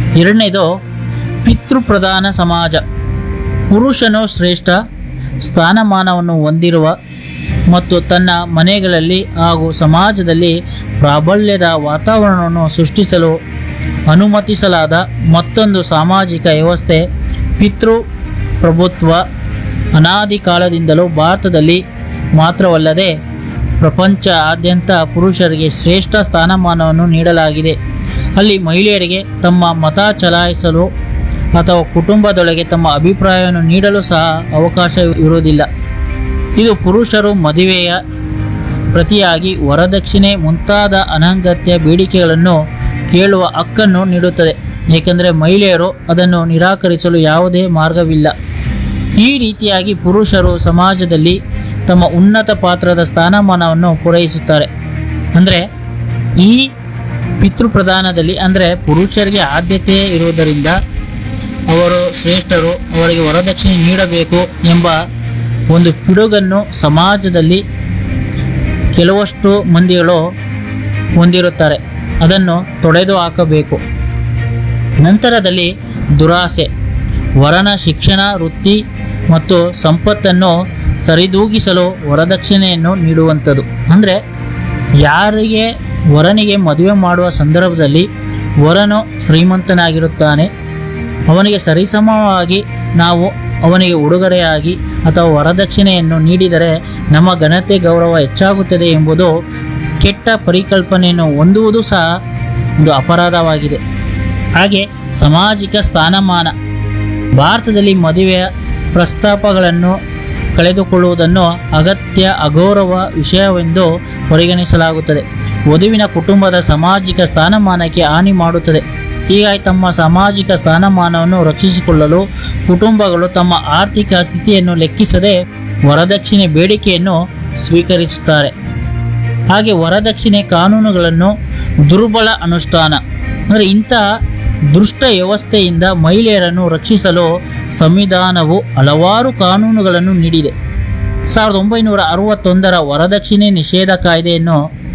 ಎರಡನೇದು ಪಿತೃಪ್ರಧಾನ ಸಮಾಜ ಪುರುಷನು ಶ್ರೇಷ್ಠ ಸ್ಥಾನಮಾನವನ್ನು ಹೊಂದಿರುವ ಮತ್ತು ತನ್ನ ಮನೆಗಳಲ್ಲಿ ಹಾಗೂ ಸಮಾಜದಲ್ಲಿ ಪ್ರಾಬಲ್ಯದ ವಾತಾವರಣವನ್ನು ಸೃಷ್ಟಿಸಲು ಅನುಮತಿಸಲಾದ ಮತ್ತೊಂದು ಸಾಮಾಜಿಕ ವ್ಯವಸ್ಥೆ ಪಿತೃ ಪ್ರಭುತ್ವ ಅನಾದಿ ಕಾಲದಿಂದಲೂ ಭಾರತದಲ್ಲಿ ಮಾತ್ರವಲ್ಲದೆ ಪ್ರಪಂಚಾದ್ಯಂತ ಪುರುಷರಿಗೆ ಶ್ರೇಷ್ಠ ಸ್ಥಾನಮಾನವನ್ನು ನೀಡಲಾಗಿದೆ ಅಲ್ಲಿ ಮಹಿಳೆಯರಿಗೆ ತಮ್ಮ ಮತ ಚಲಾಯಿಸಲು ಅಥವಾ ಕುಟುಂಬದೊಳಗೆ ತಮ್ಮ ಅಭಿಪ್ರಾಯವನ್ನು ನೀಡಲು ಸಹ ಅವಕಾಶ ಇರುವುದಿಲ್ಲ ಇದು ಪುರುಷರು ಮದುವೆಯ ಪ್ರತಿಯಾಗಿ ವರದಕ್ಷಿಣೆ ಮುಂತಾದ ಅನಗತ್ಯ ಬೇಡಿಕೆಗಳನ್ನು ಕೇಳುವ ಹಕ್ಕನ್ನು ನೀಡುತ್ತದೆ ಏಕೆಂದರೆ ಮಹಿಳೆಯರು ಅದನ್ನು ನಿರಾಕರಿಸಲು ಯಾವುದೇ ಮಾರ್ಗವಿಲ್ಲ ಈ ರೀತಿಯಾಗಿ ಪುರುಷರು ಸಮಾಜದಲ್ಲಿ ತಮ್ಮ ಉನ್ನತ ಪಾತ್ರದ ಸ್ಥಾನಮಾನವನ್ನು ಪೂರೈಸುತ್ತಾರೆ ಅಂದರೆ ಈ ಪಿತೃಪ್ರಧಾನದಲ್ಲಿ ಅಂದರೆ ಪುರುಷರಿಗೆ ಆದ್ಯತೆ ಇರುವುದರಿಂದ ಅವರು ಶ್ರೇಷ್ಠರು ಅವರಿಗೆ ವರದಕ್ಷಿಣೆ ನೀಡಬೇಕು ಎಂಬ ಒಂದು ಪಿಡುಗನ್ನು ಸಮಾಜದಲ್ಲಿ ಕೆಲವಷ್ಟು ಮಂದಿಗಳು ಹೊಂದಿರುತ್ತಾರೆ ಅದನ್ನು ತೊಡೆದು ಹಾಕಬೇಕು ನಂತರದಲ್ಲಿ ದುರಾಸೆ ವರನ ಶಿಕ್ಷಣ ವೃತ್ತಿ ಮತ್ತು ಸಂಪತ್ತನ್ನು ಸರಿದೂಗಿಸಲು ವರದಕ್ಷಿಣೆಯನ್ನು ನೀಡುವಂಥದ್ದು ಅಂದರೆ ಯಾರಿಗೆ ವರನಿಗೆ ಮದುವೆ ಮಾಡುವ ಸಂದರ್ಭದಲ್ಲಿ ವರನು ಶ್ರೀಮಂತನಾಗಿರುತ್ತಾನೆ ಅವನಿಗೆ ಸರಿಸಮವಾಗಿ ನಾವು ಅವನಿಗೆ ಉಡುಗೊರೆಯಾಗಿ ಅಥವಾ ವರದಕ್ಷಿಣೆಯನ್ನು ನೀಡಿದರೆ ನಮ್ಮ ಘನತೆ ಗೌರವ ಹೆಚ್ಚಾಗುತ್ತದೆ ಎಂಬುದು ಕೆಟ್ಟ ಪರಿಕಲ್ಪನೆಯನ್ನು ಹೊಂದುವುದು ಸಹ ಒಂದು ಅಪರಾಧವಾಗಿದೆ ಹಾಗೆ ಸಾಮಾಜಿಕ ಸ್ಥಾನಮಾನ ಭಾರತದಲ್ಲಿ ಮದುವೆಯ ಪ್ರಸ್ತಾಪಗಳನ್ನು ಕಳೆದುಕೊಳ್ಳುವುದನ್ನು ಅಗತ್ಯ ಅಗೌರವ ವಿಷಯವೆಂದು ಪರಿಗಣಿಸಲಾಗುತ್ತದೆ ವಧುವಿನ ಕುಟುಂಬದ ಸಾಮಾಜಿಕ ಸ್ಥಾನಮಾನಕ್ಕೆ ಹಾನಿ ಮಾಡುತ್ತದೆ ಹೀಗಾಗಿ ತಮ್ಮ ಸಾಮಾಜಿಕ ಸ್ಥಾನಮಾನವನ್ನು ರಕ್ಷಿಸಿಕೊಳ್ಳಲು ಕುಟುಂಬಗಳು ತಮ್ಮ ಆರ್ಥಿಕ ಸ್ಥಿತಿಯನ್ನು ಲೆಕ್ಕಿಸದೆ ವರದಕ್ಷಿಣೆ ಬೇಡಿಕೆಯನ್ನು ಸ್ವೀಕರಿಸುತ್ತಾರೆ ಹಾಗೆ ವರದಕ್ಷಿಣೆ ಕಾನೂನುಗಳನ್ನು ದುರ್ಬಲ ಅನುಷ್ಠಾನ ಅಂದರೆ ಇಂತಹ ದುಷ್ಟ ವ್ಯವಸ್ಥೆಯಿಂದ ಮಹಿಳೆಯರನ್ನು ರಕ್ಷಿಸಲು ಸಂವಿಧಾನವು ಹಲವಾರು ಕಾನೂನುಗಳನ್ನು ನೀಡಿದೆ ಸಾವಿರದ ಒಂಬೈನೂರ ಅರವತ್ತೊಂದರ ವರದಕ್ಷಿಣೆ ನಿಷೇಧ ಕಾಯ್ದೆಯನ್ನು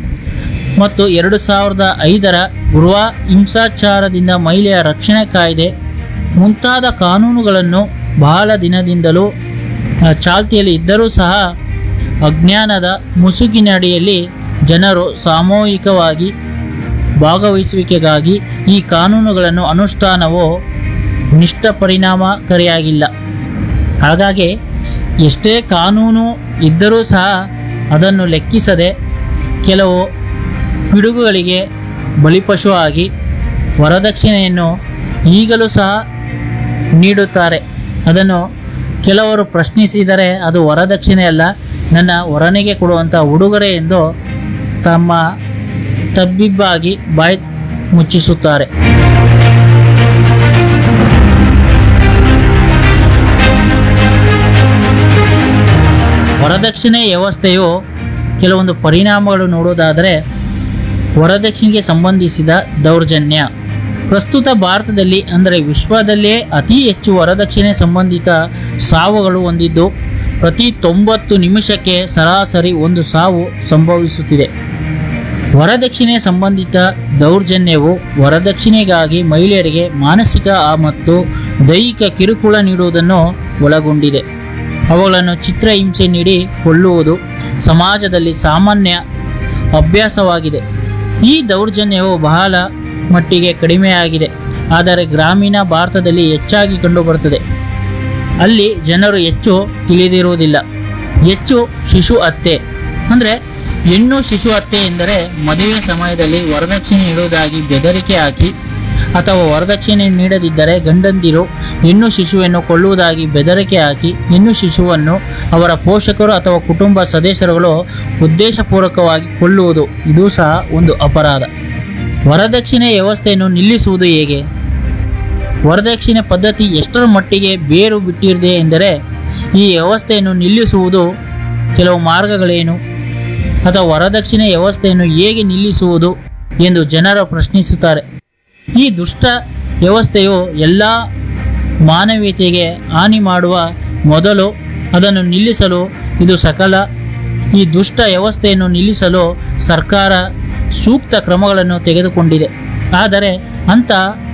ಮತ್ತು ಎರಡು ಸಾವಿರದ ಐದರ ಗೃಹ ಹಿಂಸಾಚಾರದಿಂದ ಮಹಿಳೆಯ ರಕ್ಷಣೆ ಕಾಯ್ದೆ ಮುಂತಾದ ಕಾನೂನುಗಳನ್ನು ಬಹಳ ದಿನದಿಂದಲೂ ಆ, ಚಾಲ್ತಿಯಲ್ಲಿ ಇದ್ದರೂ ಸಹ ಅಜ್ಞಾನದ ಮುಸುಕಿನಡಿಯಲ್ಲಿ ಜನರು ಸಾಮೂಹಿಕವಾಗಿ ಭಾಗವಹಿಸುವಿಕೆಗಾಗಿ ಈ ಕಾನೂನುಗಳನ್ನು ಅನುಷ್ಠಾನವು ನಿಷ್ಠ ಪರಿಣಾಮಕಾರಿಯಾಗಿಲ್ಲ ಹಾಗಾಗಿ ಎಷ್ಟೇ ಕಾನೂನು ಇದ್ದರೂ ಸಹ ಅದನ್ನು ಲೆಕ್ಕಿಸದೆ ಕೆಲವು ಪಿಡುಗುಗಳಿಗೆ ಬಲಿಪಶು ಆಗಿ ವರದಕ್ಷಿಣೆಯನ್ನು ಈಗಲೂ ಸಹ ನೀಡುತ್ತಾರೆ ಅದನ್ನು ಕೆಲವರು ಪ್ರಶ್ನಿಸಿದರೆ ಅದು ವರದಕ್ಷಿಣೆ ಅಲ್ಲ ನನ್ನ ವರನಿಗೆ ಕೊಡುವಂಥ ಉಡುಗೊರೆ ಎಂದು ತಮ್ಮ ತಬ್ಬಿಬ್ಬಾಗಿ ಬಾಯಿ ಮುಚ್ಚಿಸುತ್ತಾರೆ ವರದಕ್ಷಿಣೆ ವ್ಯವಸ್ಥೆಯು ಕೆಲವೊಂದು ಪರಿಣಾಮಗಳು ನೋಡುವುದಾದರೆ ವರದಕ್ಷಿಣೆಗೆ ಸಂಬಂಧಿಸಿದ ದೌರ್ಜನ್ಯ ಪ್ರಸ್ತುತ ಭಾರತದಲ್ಲಿ ಅಂದರೆ ವಿಶ್ವದಲ್ಲೇ ಅತಿ ಹೆಚ್ಚು ವರದಕ್ಷಿಣೆ ಸಂಬಂಧಿತ ಸಾವುಗಳು ಹೊಂದಿದ್ದು ಪ್ರತಿ ತೊಂಬತ್ತು ನಿಮಿಷಕ್ಕೆ ಸರಾಸರಿ ಒಂದು ಸಾವು ಸಂಭವಿಸುತ್ತಿದೆ ವರದಕ್ಷಿಣೆ ಸಂಬಂಧಿತ ದೌರ್ಜನ್ಯವು ವರದಕ್ಷಿಣೆಗಾಗಿ ಮಹಿಳೆಯರಿಗೆ ಮಾನಸಿಕ ಆ- ಮತ್ತು ದೈಹಿಕ ಕಿರುಕುಳ ನೀಡುವುದನ್ನು ಒಳಗೊಂಡಿದೆ ಅವುಗಳನ್ನು ಚಿತ್ರಹಿಂಸೆ ನೀಡಿ ಕೊಳ್ಳುವುದು ಸಮಾಜದಲ್ಲಿ ಸಾಮಾನ್ಯ ಅಭ್ಯಾಸವಾಗಿದೆ ಈ ದೌರ್ಜನ್ಯವು ಬಹಳ ಮಟ್ಟಿಗೆ ಕಡಿಮೆಯಾಗಿದೆ ಆದರೆ ಗ್ರಾಮೀಣ ಭಾರತದಲ್ಲಿ ಹೆಚ್ಚಾಗಿ ಕಂಡುಬರುತ್ತದೆ ಅಲ್ಲಿ ಜನರು ಹೆಚ್ಚು ತಿಳಿದಿರುವುದಿಲ್ಲ ಹೆಚ್ಚು ಶಿಶು ಹತ್ಯೆ ಅಂದರೆ ಹೆಣ್ಣು ಶಿಶು ಹತ್ಯೆ ಎಂದರೆ ಮದುವೆ ಸಮಯದಲ್ಲಿ ವರದಕ್ಷಿಣೆ ನೀಡುವುದಾಗಿ ಬೆದರಿಕೆ ಹಾಕಿ ಅಥವಾ ವರದಕ್ಷಿಣೆ ನೀಡದಿದ್ದರೆ ಗಂಡಂದಿರು ಹೆಣ್ಣು ಶಿಶುವನ್ನು ಕೊಳ್ಳುವುದಾಗಿ ಬೆದರಿಕೆ ಹಾಕಿ ಹೆಣ್ಣು ಶಿಶುವನ್ನು ಅವರ ಪೋಷಕರು ಅಥವಾ ಕುಟುಂಬ ಸದಸ್ಯರುಗಳು ಉದ್ದೇಶಪೂರ್ವಕವಾಗಿ ಕೊಲ್ಲುವುದು ಇದು ಸಹ ಒಂದು ಅಪರಾಧ ವರದಕ್ಷಿಣೆ ವ್ಯವಸ್ಥೆಯನ್ನು ನಿಲ್ಲಿಸುವುದು ಹೇಗೆ ವರದಕ್ಷಿಣೆ ಪದ್ಧತಿ ಎಷ್ಟರ ಮಟ್ಟಿಗೆ ಬೇರು ಬಿಟ್ಟಿದೆ ಎಂದರೆ ಈ ವ್ಯವಸ್ಥೆಯನ್ನು ನಿಲ್ಲಿಸುವುದು ಕೆಲವು ಮಾರ್ಗಗಳೇನು ಅಥವಾ ವರದಕ್ಷಿಣೆ ವ್ಯವಸ್ಥೆಯನ್ನು ಹೇಗೆ ನಿಲ್ಲಿಸುವುದು ಎಂದು ಜನರು ಪ್ರಶ್ನಿಸುತ್ತಾರೆ ಈ ದುಷ್ಟ ವ್ಯವಸ್ಥೆಯು ಎಲ್ಲ ಮಾನವೀಯತೆಗೆ ಹಾನಿ ಮಾಡುವ ಮೊದಲು ಅದನ್ನು ನಿಲ್ಲಿಸಲು ಇದು ಸಕಲ ಈ ದುಷ್ಟ ವ್ಯವಸ್ಥೆಯನ್ನು ನಿಲ್ಲಿಸಲು ಸರ್ಕಾರ ಸೂಕ್ತ ಕ್ರಮಗಳನ್ನು ತೆಗೆದುಕೊಂಡಿದೆ ಆದರೆ ಅಂಥ